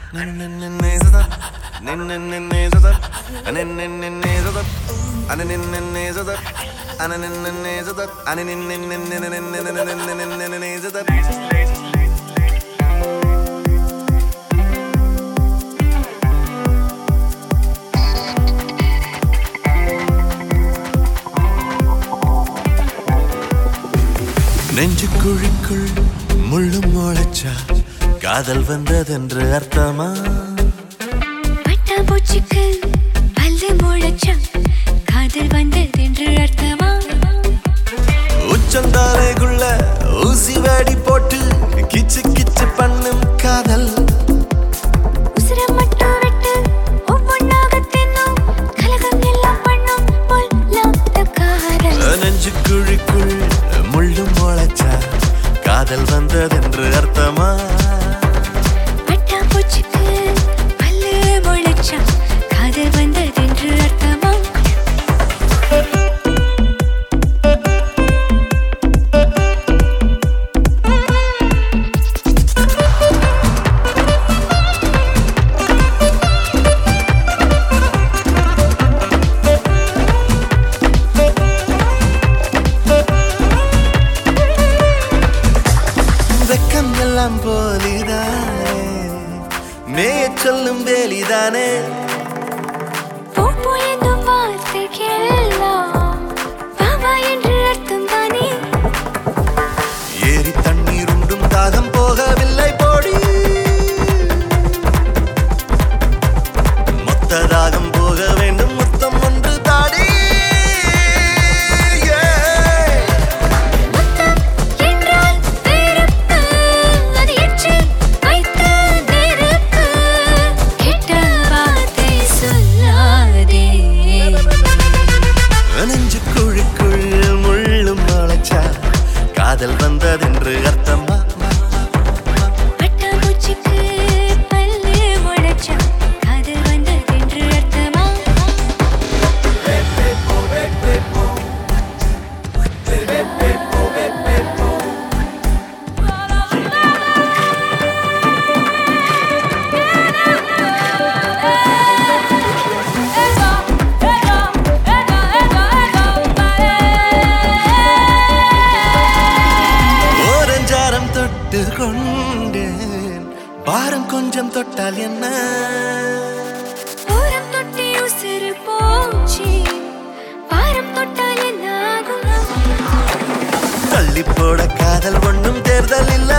நெஞ்சு குழிக்குள் முள்ளும் முளைச்சா காதல் வந்ததென்று அர்த்தமா பட்டாம்பூச்சிக்கு பல்லு முளைச்சா காதல் வந்ததென்று அர்த்தமா உச்சந்தாலைக்குள்ள ஊசி வாடி போட்டு கிச்சு கிச்சு பண்ணும் காதல் உசுர மட்டும் விட்டு ஒவ்வொன்னாக தின்னும் கலகம் எல்லாம் பண்ணும் பொல்லாத காதல் நெஞ்சு குழிக்குள் முள்ளும் முளைச்சா காதல் வந்ததென்று அர்த்தமா பட்டாம்பூச்சிக்கு பல்லு முளைச்சா காதல் வந்ததென்று அர்த்தமா வெக்கம் எல்லாம் போலிதானே மேய சொல்லும் வேலிதானே போ போ என்னும் வார்த்தைக்கெல்லாம் வா வா என்று அர்த்தம் தானே ஏரி தண்ணீர் உண்டும் தாகம் போகவில்லை போடி மொத்த தாகம் போக வேண்டும் மொத்தம் ஒன்று தாடி Yeah. என்றால் வெறுப்பு, அது எச்சு வைத்த நெருப்பு. கெட்ட வார்த்தை சொல்லாதே. நெஞ்சு குழிக்குள் முள்ளும் முளைச்சா காதல் வந்ததென்று அர்த்தமா பட்டாம்பூச்சிக்கு பல்லு முளைச்சா, காதல் வந்ததென்று அர்த்தமா? ஓரஞ்சாரம் தொட்டு கொண்டேன் பாரம் கொஞ்சம் தொட்டால் என்ன ஓரம் தொட்டி உசுறு போச்சு. பாரம் தொட்டால் என்ன ஆகும் தள்ளி போட காதல் ஒண்ணும் தேர்தல் இல்ல